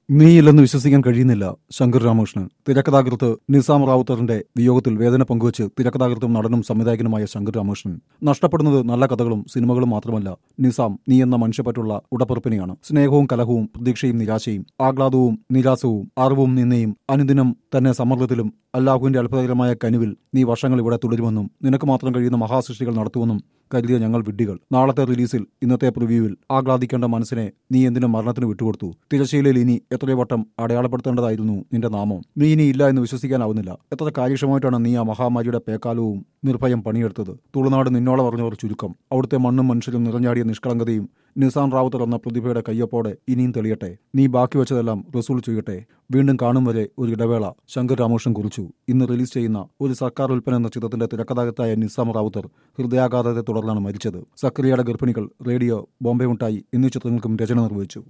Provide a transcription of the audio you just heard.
നീയില്ലെന്ന് വിശ്വസിക്കാൻ കഴിയുന്നില്ല ശങ്കർ രാമകൃഷ്ണൻ തിരക്കഥാകൃത്ത് നിസാം റാവുത്തറിന്റെ വിയോഗത്തിൽ വേദന പങ്കുവച്ച് തിരക്കഥാകൃത്തും നടനും സംവിധായകനുമായ ശങ്കർ രാമകൃഷ്ണൻ നഷ്ടപ്പെടുന്നത് നല്ല കഥകളും സിനിമകളും മാത്രമല്ല നിസാം നീ എന്ന മനുഷ്യപ്പറ്റുള്ള ഉടപ്പിറപ്പിനെയാണ് സ്നേഹവും കലഹവും പ്രതീക്ഷയും നിരാശയും ആഹ്ലാദവും നിരാസവും അറിവും നിന്നയും അനുദിനം തന്നെ സമ്മർദ്ദത്തിലും അല്ലാഹുവിന്റെ അത്ഭുതകരമായ കനിവിൽ നീ വർഷങ്ങൾ ഇവിടെ തുടരുമെന്നും നിനക്ക് മാത്രം കഴിയുന്ന മഹാസൃഷ്ടികൾ നടത്തുമെന്നും കരുതിയ ഞങ്ങൾ വിഡ്ഢികൾ നാളത്തെ റിലീസിൽ ഇന്നത്തെ പ്രിവ്യൂവിൽ ആഹ്ലാദിക്കേണ്ട മനസ്സിനെ നീ എന്തിനും മരണത്തിന് വിട്ടുകൊടുത്തു തിരശ്ശീലയിൽ ഇനി എത്രയോ വട്ടം അടയാളപ്പെടുത്തേണ്ടതായിരുന്നു നിന്റെ നാമം നീ ഇനി ഇല്ല എന്ന് വിശ്വസിക്കാനാവുന്നില്ല എത്ര കാര്യക്ഷമമായിട്ടാണ് നീ ആ മഹാമാരിയുടെ പേക്കാലവും നിർഭയം പണിയെടുത്തത് തുളുനാട് നിന്നോളം പറഞ്ഞവർ ചുരുക്കം അവിടുത്തെ മണ്ണും മനുഷ്യരും നിറഞ്ഞാടിയ നിഷ്കളങ്കതയും നിസാം റാവുത്തർ എന്ന പ്രതിഭയുടെ കയ്യൊപ്പോടെ ഇനിയും തെളിയട്ടെ നീ ബാക്കി വെച്ചതെല്ലാം റസൂൾ ചെയ്യട്ടെ വീണ്ടും കാണും വരെ ഒരു ഇടവേള ശങ്കർ രാമകൃഷ്ണൻ കുറിച്ചു ഇന്ന് റിലീസ് ചെയ്യുന്ന ഒരു സർക്കാർ ഉൽപ്പന്ന എന്ന ചിത്രത്തിന്റെ തിരക്കഥാകൃത്തായ നിസാം റാവുത്തർ ഹൃദയാഘാതത്തെ തുടർന്നാണ് മരിച്ചത് സക്രിയയുടെ ഗർഭിണികൾ റേഡിയോ ബോംബെ മുട്ടായി എന്നീ ചിത്രങ്ങൾക്കും രചന നിർവഹിച്ചു